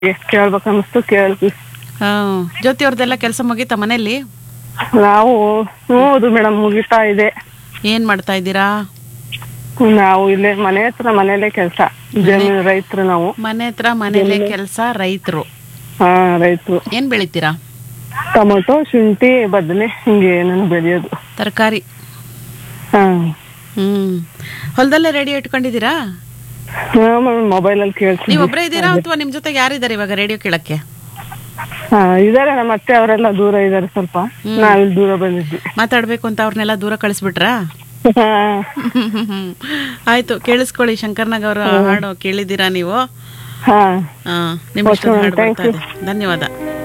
ಕೇಳ್ಬೇಕು ಅನಿಸ್ತು ಕೇಳಿದ್ವಿ ಹಾ ಜ್ಯೋತಿ ಅವ್ರದ್ದೆಲ್ಲ ಕೆಲಸ ಮುಗೀತಾ ಮನೇಲಿ ನಾವು ಹೌದು ಮೇಡಮ್ ಮುಗಿತಾ ಇದೆ ಏನ್ ಮಾಡ್ತಾ ಇದ್ದೀರಾ ನಾವು ಇಲ್ಲೇ ಮನೆ ಹತ್ರ ಮನೇಲೆ ಕೆಲಸ ಜಮೀನು ರೈತರು ನಾವು ಮನೆ ಹತ್ರ ಮನೇಲೆ ಕೆಲಸ ರೈತರು ಹಾ ರೈತರು ಏನ್ ಬೆಳಿತೀರಾ ಟೊಮೊಟೊ ಶುಂಠಿ ಬದನೆ ಹಿಂಗೆ ಏನೇನು ಬೆಳೆಯೋದು ತರಕಾರಿ ಹಾ ಹ್ಮ್ ಹೊಲದಲ್ಲೇ ರೇಡಿಯೋ ಇಟ್ಕೊಂಡಿದ್ದೀರಾ ಮೊಬೈಲಲ್ಲಿ ಕೇಳ್ಸಿ ನೀವ್ ಒಬ್ರೇ ಇದ್ದೀರಾ ಅಥವಾ ನಿಮ್ ಜೊತೆಗೆ ಯಾರಿದ್ದಾರೆ ಇವಾಗ ರೇಡಿಯೋ ಕೇಳಕ್ಕೆ ಹಾ ಇದಾರೆ ನಮ್ಮ ಅತ್ತೆ ಅವರೆಲ್ಲ ದೂರ ಇದಾರೆ ಸ್ವಲ್ಪ ನಾವಿಲ್ಲಿ ದೂರ ಬಂದಿದ್ವಿ ಮಾತಾಡ್ಬೇಕು ಅಂತ ಅವ್ರನ್ನೆಲ್ಲ ದೂರ ಕಳಿಸ್ಬಿಟ್ರಾ ಹಾ ಆಯ್ತು ಕೇಳಿಸ್ಕೊಳ್ಳಿ ಶಂಕರ್ನಾಗ್ ಅವರ ಹಾಡು ಕೇಳಿದ್ದೀರಾ ನೀವು ಹಾ ಹಾ, ನಿಮ್ಮ ಇಷ್ಟದ ಹಾಡು ಬರ್ತಾ ಇದೆ ಧನ್ಯವಾದ